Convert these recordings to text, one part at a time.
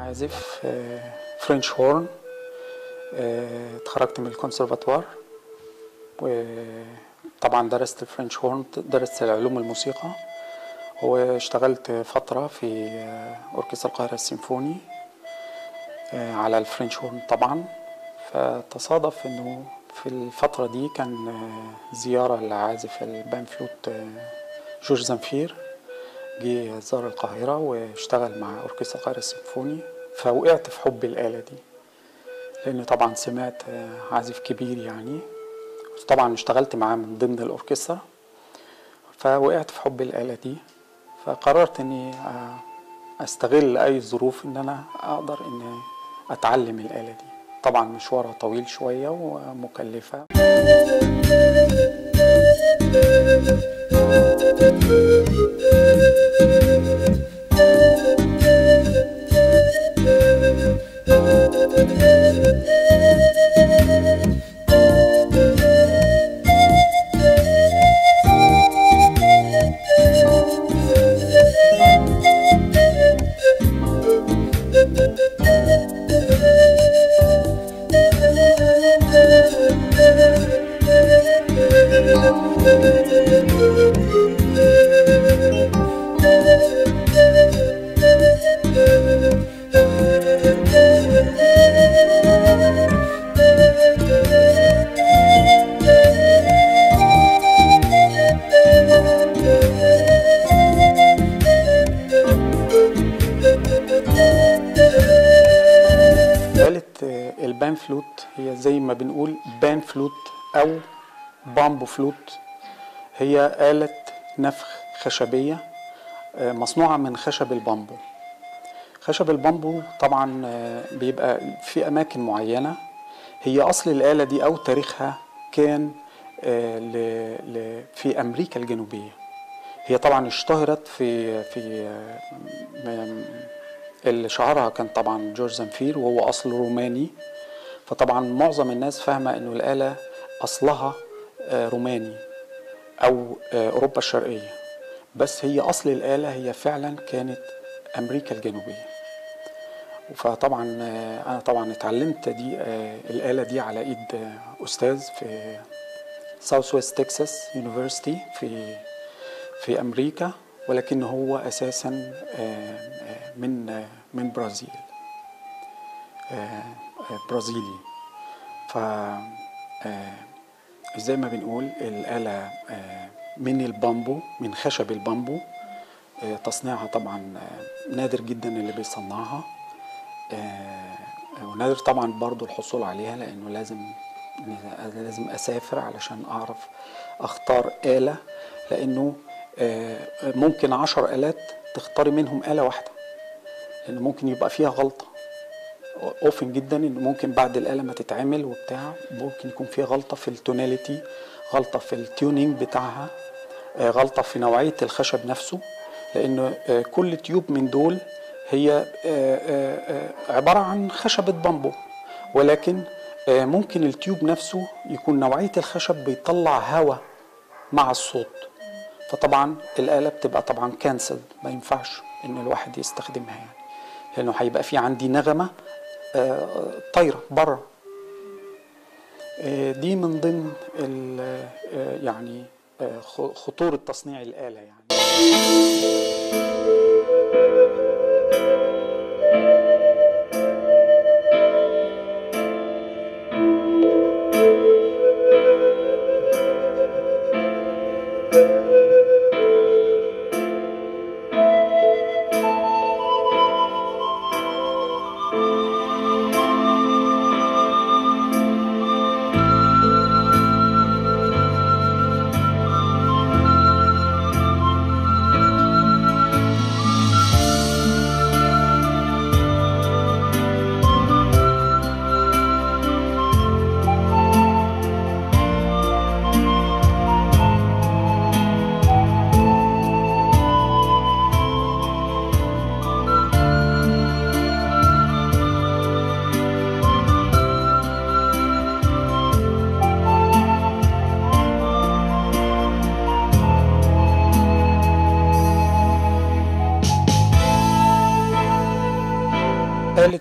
عازف آه، فرنش هورن آه، اتخرجت من الكونسرفاتوار وطبعا درست الفرنش هورن درست علوم الموسيقى واشتغلت فترة في آه، أوركسترا القاهرة السيمفوني آه، على الفرنش هورن طبعا فتصادف انه في الفترة دي كان آه، زيارة لعازف البان فلوت آه، جورج زنفير جه زار القاهرة واشتغل مع أوركسترا القاهرة السيمفوني فوقعت في حب الآلة دي لأن طبعا سمعت آه، عازف كبير يعني طبعا اشتغلت معاه من ضمن الأوركسترا فوقعت في حب الآلة دي فقررت إني آه، أستغل أي ظروف إن أنا أقدر إني أتعلم الآلة دي طبعا مشوارها طويل شوية ومكلفة آلة آه، البان فلوت هي زي ما بنقول بان فلوت أو بامبو فلوت هي آلة نفخ خشبية آه، مصنوعة من خشب البامبو خشب البامبو طبعا آه، بيبقى في أماكن معينة هي أصل الآلة دي أو تاريخها كان آه، ل- ل- في أمريكا الجنوبية هي طبعا اشتهرت في في آه، م- اللي شهرها كان طبعا جورج زنفير وهو أصله روماني فطبعا معظم الناس فاهمة إنه الآلة أصلها آه، روماني أو آه، أوروبا الشرقية بس هي أصل الآلة هي فعلا كانت أمريكا الجنوبية فطبعا آه، أنا طبعا اتعلمت دي آه، الآلة دي على إيد آه، أستاذ في ساوث ويست تكساس يونيفرسيتي في في أمريكا ولكن هو أساسا آه، آه، من آه، من برازيل آه، آه، برازيلي ف آه، زي ما بنقول الآلة آه، من البامبو من خشب البامبو آه، تصنيعها طبعا آه، نادر جدا اللي بيصنعها آه، ونادر طبعا برضو الحصول عليها لأنه لازم لازم أسافر علشان أعرف أختار آلة لأنه آه، ممكن عشر آلات تختاري منهم آلة واحدة لأنه ممكن يبقى فيها غلطة اوفن جدا ان ممكن بعد الاله ما تتعمل وبتاع ممكن يكون فيها غلطه في التوناليتي غلطه في التيونينج بتاعها آه، غلطه في نوعيه الخشب نفسه لان آه، كل تيوب من دول هي آه، آه، آه، عباره عن خشبه بامبو ولكن آه، ممكن التيوب نفسه يكون نوعيه الخشب بيطلع هواء مع الصوت فطبعا الآلة بتبقى طبعا كانسل ما ينفعش إن الواحد يستخدمها يعني لأنه هيبقى في عندي نغمة آه، طايرة بره آه، دي من ضمن ال- آه، يعني آه، خ- خطورة تصنيع الآلة يعني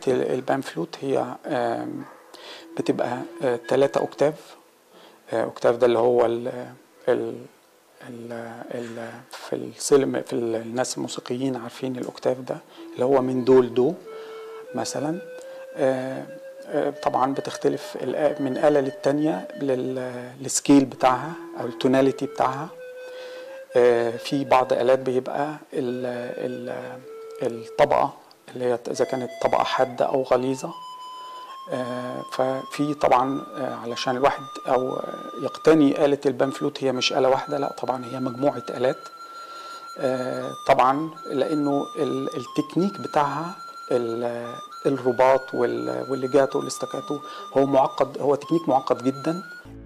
ال- البان فلوت هي آم، بتبقى آه، تلاتة أوكتاف آه، أوكتاف ده اللي هو ال ال ال ال في السلم في ال- الناس الموسيقيين عارفين الأوكتاف ده اللي هو من دو لدو مثلا آه، آه، طبعا بتختلف الآ- من آلة للتانية لل- للسكيل بتاعها أو التوناليتي بتاعها آه، في بعض آلات بيبقى ال ال الطبقة اللي هي إذا كانت طبقة حادة أو غليظة آه، ففي طبعا آه، علشان الواحد أو يقتني آلة البان فلوت هي مش آلة واحدة لا طبعا هي مجموعة آلات آه، طبعا لأنه ال- التكنيك بتاعها ال- الرباط وال- والليجاتو والاستاكاتو هو معقد هو تكنيك معقد جدا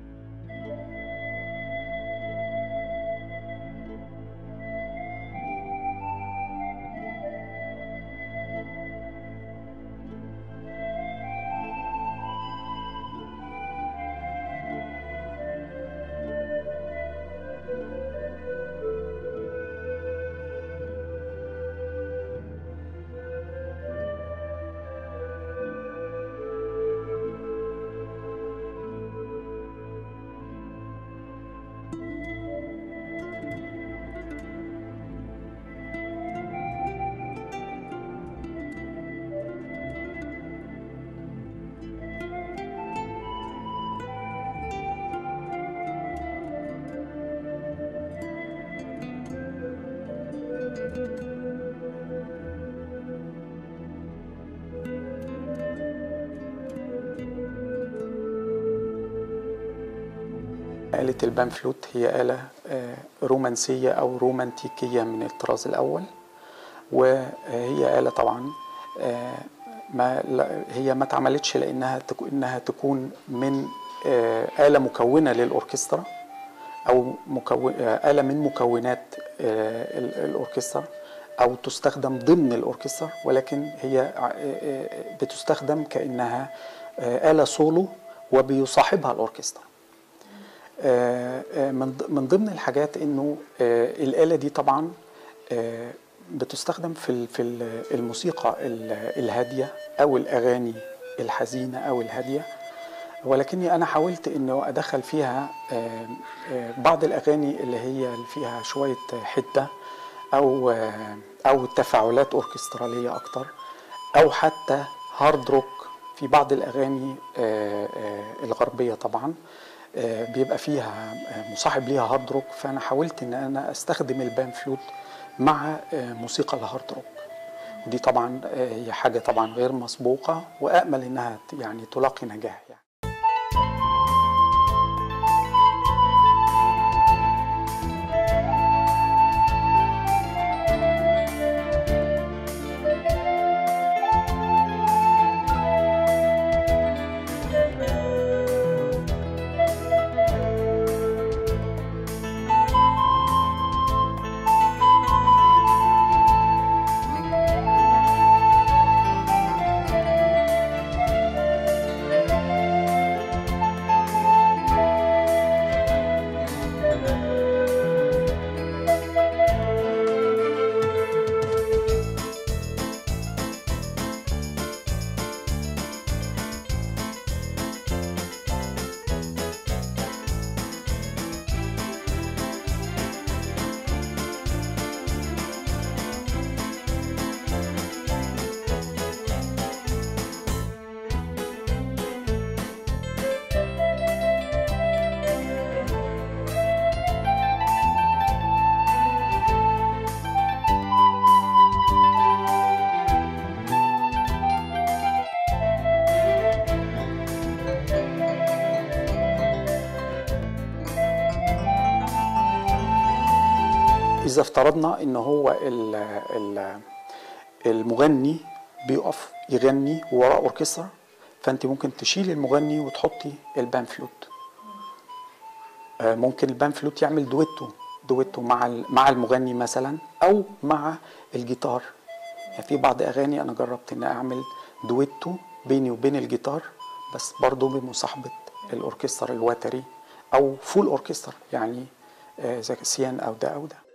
آلة البان فلوت هي آلة آه، رومانسية أو رومانتيكية من الطراز الأول وهي آلة طبعا آه، ما لا- هي ما اتعملتش لأنها تكو- إنها تكون من آه، آلة مكونة للأوركسترا أو مكون آه، آلة من مكونات آه، ال- الأوركسترا أو تستخدم ضمن الأوركسترا ولكن هي آه، آه، بتستخدم كأنها آه، آلة سولو وبيصاحبها الأوركسترا آه، آه، من ض- من ضمن الحاجات انه آه، الآلة دي طبعا آه، بتستخدم في ال- في ال- الموسيقى ال- الهادية او الاغاني الحزينة او الهادية ولكني انا حاولت انه ادخل فيها آه، آه، بعض الاغاني اللي هي اللي فيها شوية حدة او آه، او تفاعلات اوركسترالية اكتر او حتى هارد روك في بعض الاغاني آه، آه، الغربيه طبعا آه، بيبقى فيها آه، مصاحب ليها هارد روك فانا حاولت ان انا استخدم البان فلوت مع آه، موسيقى الهارد روك ودي طبعا آه، هي حاجه طبعا غير مسبوقه وامل انها ت- يعني تلاقي نجاح يعني اذا افترضنا ان هو ال ال المغني بيقف يغني وراء اوركسترا فانت ممكن تشيل المغني وتحطي البان فلوت آه، ممكن البان فلوت يعمل دويتو دويتو مع ال- مع المغني مثلا او مع الجيتار يعني في بعض اغاني انا جربت ان اعمل دويتو بيني وبين الجيتار بس برضه بمصاحبه الاوركسترا الوتري او فول اوركسترا يعني آه، زي سيان او ده او ده